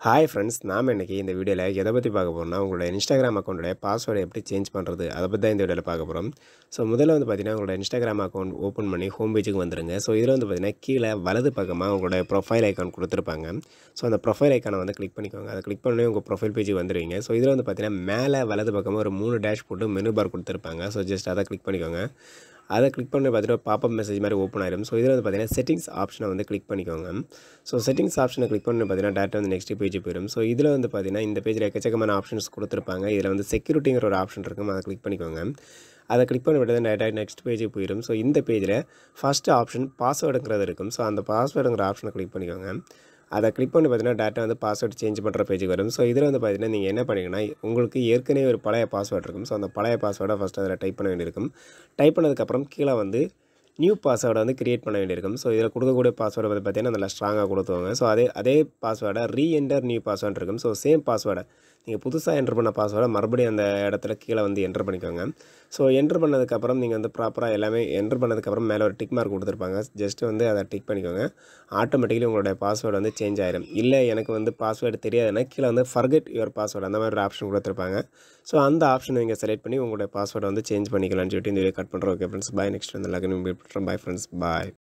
hi friends நாம் இன்றைக்கி இந்த வீடியோவில் எதை பற்றி பார்க்க போகிறோம்னா உங்களோட இன்ஸ்டாகிராம் அக்கௌண்ட்டோட பாஸ்வேர்டை எப்படி சேஞ்ச் பண்ணுறது அதை பற்றி தான் இந்த வீடியோவில் பார்க்க போகிறோம் ஸோ முதல்ல வந்து பார்த்தீங்கன்னா உங்களோட இன்ஸ்டாகிராம் அக்கௌண்ட் ஓப்பன் பண்ணி ஹோம் பேஜுக்கு வந்துருங்க ஸோ இதில் வந்து பார்த்தீங்கன்னா கீழே வலது பக்கமாக உங்களோட ப்ரொஃபைல் ஐக்கான் கொடுத்துருப்பாங்க ஸோ அந்த ப்ரொஃபைல் ஐக்கானை வந்து கிளிக் பண்ணிக்கோங்க அதை கிளிக் பண்ணி உங்கள் ப்ரொஃபைல் பேஜுக்கு வந்துடுவீங்க ஸோ இதில் வந்து பார்த்தீங்கன்னா மேலே வலது பக்கமாக ஒரு மூணு டேஷ் போட்டு மெனு பார் கொடுத்துருப்பாங்க ஸோ ஜஸ்ட் அதை கிளிக் பண்ணிக்கோங்க அதை கிளிக் பண்ணி பார்த்துட்டு பாப்பப் மெசேஜ் மாதிரி ஓப்பன் ஆயிடும் ஸோ இதில் வந்து பார்த்தீங்கன்னா செட்டிங்ஸ் ஆப்ஷனை வந்து கிளிக் பண்ணிக்கோங்க ஸோ செட்டிங்ஸ் ஆப்ஷனை கிளிக் பண்ணி பார்த்தீங்கன்னா டேட்டா வந்து நெக்ஸ்ட் பேஜ் போயிடும் ஸோ இதில் வந்து பார்த்தீங்கன்னா இந்த பேஜில் எக்கச்சக்கமான ஆப்ஷன்ஸ் கொடுத்துருப்பாங்க இதில் வந்து செக்யூரிட்டிங்கிற ஒரு ஆப்ஷன் இருக்கும் அதை கிளிக் பண்ணிக்கோங்க அதை கிளிக் பண்ணி விட்டது டேட்டா நெக்ஸ்ட் பேஜுக்கு போயிடும் ஸோ இந்த பேஜில் ஃபஸ்ட்டு ஆப்ஷன் பாஸ்வேர்டுங்கிறது இருக்கும் ஸோ அந்த பாஸ்வேர்டுங்கிற ஆப்ஷனை கிளிக் பண்ணிக்கோங்க அதை கிளிக் பண்ணி பார்த்தீங்கன்னா டேட்டா வந்து பாஸ்வேர்டு சேஞ்ச் பண்ணுற பேஜுக்கு வரும் ஸோ இதில் வந்து பார்த்தீங்கன்னா நீங்கள் என்ன பண்ணீங்கன்னா உங்களுக்கு ஏற்கனவே ஒரு பழைய பாஸ்வேர்டு இருக்கும் ஸோ அந்த பழைய பாஸ்வேர்டை ஃபஸ்ட்டு அதில் டைப் பண்ண வேண்டியிருக்கும் டைப் பண்ணதுக்கப்புறம் கீழே வந்து நியூ பாஸ்வேர்டை வந்து கிரியேட் பண்ண வேண்டியிருக்கும் ஸோ இதில் கொடுக்கக்கூடிய பாஸ்வேர்டு வந்து பார்த்தீங்கன்னா நல்லா ஸ்ட்ராங்காக கொடுத்துவாங்க ஸோ அதே அதே பாஸ்வேர்டை ரீஎன்டர் நியூ பாஸ்வேர்டு இருக்கும் ஸோ சேம் பாஸ்வேர்டை நீங்கள் புதுசாக என்ட்ரு பண்ண பாஸ்வேர்டை மறுபடியும் அந்த இடத்துல கீழே வந்து என்ட்ரு பண்ணிக்கோங்க ஸோ என்ட்ரு பண்ணதுக்கப்புறம் நீங்கள் வந்து ப்ராப்பராக எல்லாமே என்ட்ரு பண்ணதுக்கப்புறம் மேலே ஒரு டிக் மார்க் கொடுத்துருப்பாங்க ஜஸ்ட் வந்து அதை டிக் பண்ணிக்கோங்க ஆட்டோமேட்டிக்கலி உங்களுடைய பாஸ்வேர்டு வந்து சேஞ்ச் ஆயிடும் இல்லை எனக்கு வந்து பாஸ்வேர்டு தெரியாதுன்னா கீழே வந்து ஃபர்கெட் யுவர் பாஸ்வேர்டு அந்த மாதிரி ஒரு ஆப்ஷன் கொடுத்துருப்பாங்க ஸோ அந்த ஆப்ஷனை நீங்கள் செலக்ட் பண்ணி உங்களுடைய பாஸ்வேர்டை வந்து சேஞ்ச் பண்ணிக்கலாம்னு சொல்லிட்டு இந்த வீடியோ கட் பண்ணுறோம் ஓகே ஃப்ரெண்ட்ஸ் பாய் நெக்ஸ்ட் வந்து எல்லாருக்கும் மீட் பண்ணுறோம் பாய் ஃப்ரெண்ட்ஸ் பாய்